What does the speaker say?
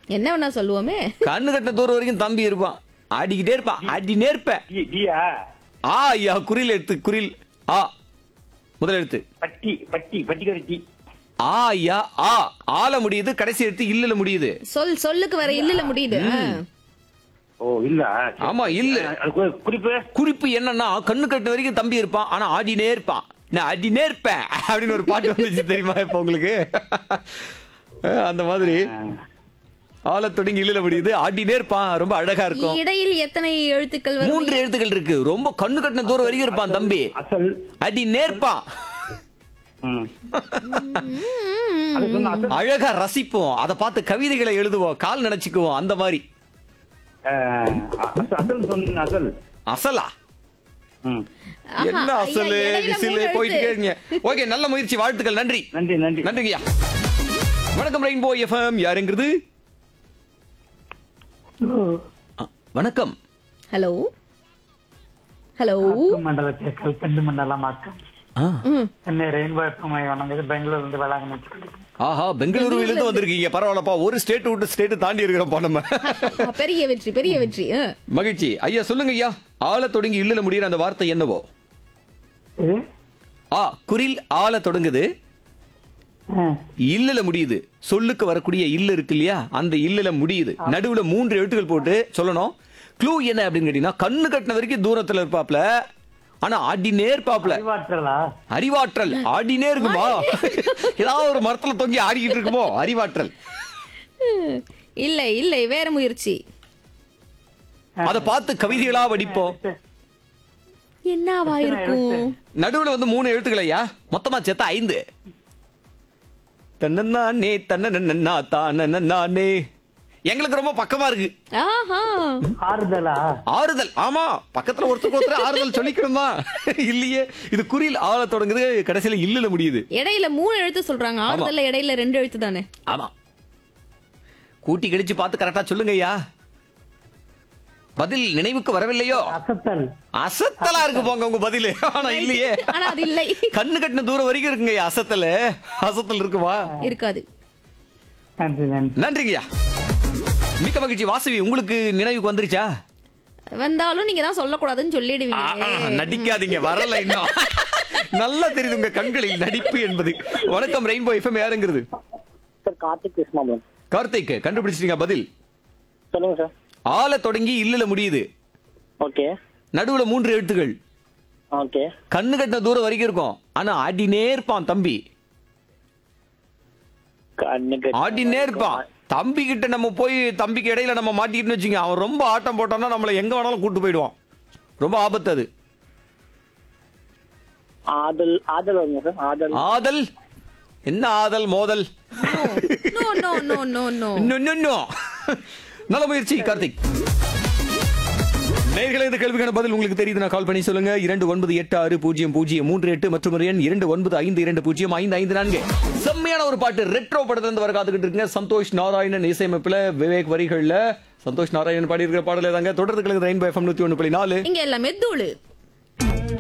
என்ன வேணா சொல்லுவோமே கண்ணு கட்ட தூரம் வரைக்கும் தம்பி இருப்பான் ஆடிக்கிட்டே இருப்பான் ஆடினே இருப்பேன் டி டியா ஆ ஐயா குறில் எடுத்து குறில் ஆ முதல் எழுத்து பட்டி பட்டி பட்டிக்காரி டி ஆ ஐயா ஆ ஆல முடியுது கடைசி எழுத்து இல்லல முடியுது சொல் சொல்லுக்கு வர இல்லல முடியுது ஆ. ஓ இல்ல ஆமா, இல்ல. அது கு- குறிப்பு குறிப்பு என்னன்னா கண்ணு கட்ட வரைக்கும் தம்பி இருப்பான் ஆனா ஆடினே இருப்பான் நான் ஆடினே இருப்பேன் அப்படின்னு ஒரு பாட்டு வந்துச்சு தெரியுமா இப்ப உங்களுக்கு அஹ், அந்த மாதிரி ஆல தொடங்கி இல்லல முடியுது ஆடினே இருப்பான் ரொம்ப அழகா இருக்கும் இடையில் எத்தனை எழுத்துக்கள் வரும் மூன்று எழுத்துக்கள் இருக்கு ரொம்ப கண்ணு கட்டின தூரம் வரைக்கும் இருப்பான் தம்பி அசல் அடி நேர்ப்பான் ம். அது சொன்ன அசல் அழகா ரசிப்போம் அதை பார்த்து கவிதைகளை எழுதுவோம் கால் நினைச்சுக்குவோம் அந்த மாதிரி அஹ், அசல் அசல் சொன்ன அசல் அசலா ம். ஆஹா, என்ன ஐயா, அசலு இடையில விசிலு மூணு போயிட்டு எழுத்து. இருக்கீங்க ஓகே நல்ல முயற்சி வாழ்த்துக்கள் நன்றி நன்றி நன்றி நன்றிங்கய்யா வணக்கம் ரெயின்போ எஃப்எம் யாருங்கிறது ஆ, வணக்கம் ஹலோ ஹலோ ಮಂಡಲಕ್ಕೆ ಕಲ್ಪಂಡು ಮಂಡಲ ಮಾತ್ರ ஆ, ಚೆನ್ನೈ ರೈನ್ಬೋ ಎಫ್ಎಂ வணங்குது பெங்களூர் இருந்து வேளாங்கண்ணி ஆஹா பெங்களூருல இருந்து வந்திருக்கீங்க பரவாயில்லப்பா ஒரு ஸ்டேட் விட்டு ஸ்டேட் தாண்டி இருக்கிறோம்ப்பா நம்ம ஆ, பெரிய வெற்றி பெரிய வெற்றி ஆ. மகிழ்ச்சி ஐயா சொல்லுங்க ஐயா ஆள தொடங்கி இல்லல முடியுற அந்த வார்த்தை என்னவோ ஆ குரில் ஆள தொடங்குது இல்லல முடியுது சொல்லுக்கு வரக்கூடிய இல்ல இருக்கு இல்லையா அந்த இல்லல முடியுது நடுவுல மூன்று எழுத்துக்கள் போட்டு சொல்லணும் க்ளூ என்ன அப்படின்னு கேட்டீங்கன்னா கண்ணு கட்டின வரைக்கும் தூரத்துல இருப்பாப்ல ஆனா ஆடினே இருப்பாப்ல அறிவாற்றலா அறிவாற்றல் ஆடினே இருக்குமா ஏதாவது ஒரு மரத்துல தொங்கி ஆடிக்கிட்டு இருக்குமோ அறிவாற்றல் இல்லை இல்லை வேற முயற்சி அதை பார்த்து கவிதைகளா வடிப்போம் என்னவா இருக்கும் நடுவுல வந்து மூணு எழுத்துக்கள் ஐயா மொத்தமா சேர்த்தா ஐந்து தன்னே தன்னா தானே எங்களுக்கு ரொம்ப பக்கமா இருக்கு ஆஹா ஆறுதலா ஆறுதல் ஆமா பக்கத்துல ஒருத்தருக்கு ஒருத்தர் ஆறுதல் சொல்லிக்கணுமா இல்லையே இது குறியில் ஆள தொடங்குது கடைசியில இல்லல முடியுது இடையில மூணு எழுத்து சொல்றாங்க ஆறுதல்ல இடையில ரெண்டு எழுத்து தானே ஆமா கூட்டி கழிச்சு பார்த்து கரெக்டா சொல்லுங்க ஐயா பதில் நினைவுக்கு வரவில்லையோ அசத்தல் அசத்தலா இருக்கு போங்க உங்க பதில் ஆனா இல்லையே ஆனா அது இல்லை கண்ணு கட்டின தூரம் வரைக்கும் இருக்குங்க ஐயா அசத்தல் அசத்தல் இருக்குமா இருக்காது நன்றி நன்றி நன்றிங்கய்யா மிக்க மகிழ்ச்சி வாசவி உங்களுக்கு நினைவுக்கு வந்துருச்சா வந்தாலும் நீங்க தான் சொல்லக்கூடாதுன்னு ஆ, சொல்லிடுவீங்க ஆ, நடிக்காதீங்க வரல இன்னும் நல்லா தெரியுது உங்க கண்களில் நடிப்பு என்பது வணக்கம் ரெயின்போ எஃப்எம் யாருங்கிறது சார் கார்த்திக் கிருஷ்ணா மேம் கார்த்திக் கண்டுபிடிச்சிட்டீங்க பதில் சொல்லுங்க சார் ஆள தொடங்கி இல்லல முடியுது ஓகே நடுவுல மூன்று எழுத்துகள் ஓகே கண்ணு கட்டின தூரம் வரைக்கும் இருக்கும் ஆனா ஆடினே இருப்பான் தம்பி கண்ணுக்கு ஆடினே இருப்பான் தம்பி கிட்ட நம்ம போய் தம்பிக்கு இடையில நம்ம மாட்டிக்கிட்டு வச்சுங்க அவன் ரொம்ப ஆட்டம் போட்டான்னா நம்மள எங்க வேணாலும் கூட்டு போயிடுவான் ரொம்ப ஆபத்து அது ஆதல் ஆதல் வருங்க சார் ஆதல் ஆதல் என்ன ஆதல் மோதல் no no no no no இன்னும், இன்னும், இன்னும். நல்ல முயற்சி கார்த்திக் நேயர்களே இந்த கேள்விக்கான பதில் உங்களுக்கு தெரியுதுன்னா கால் பண்ணி சொல்லுங்க இரண்டு ஒன்பது எட்டு ஆறு பூஜ்ஜியம் பூஜ்ஜியம் மூன்று எட்டு மற்றும் ஒரு எண் இரண்டு ஒன்பது ஐந்து இரண்டு பூஜ்ஜியம் ஐந்து ஐந்து நான்கு செம்மையான ஒரு பாட்டு ரெட்ரோ படத்துல இருந்து வர காத்துக்கிட்டு இருக்குங்க சந்தோஷ் நாராயணன் இசையமைப்புல விவேக் வரிகள்ல சந்தோஷ் நாராயணன் பாடி இருக்கிற பாடல் தாங்க தொடர்ந்து கிழக்கு ரெயின்போ எஃப்எம் நூத்தி ஒன்று புள்ளி நாலு இங்க எல்லாமே தூளு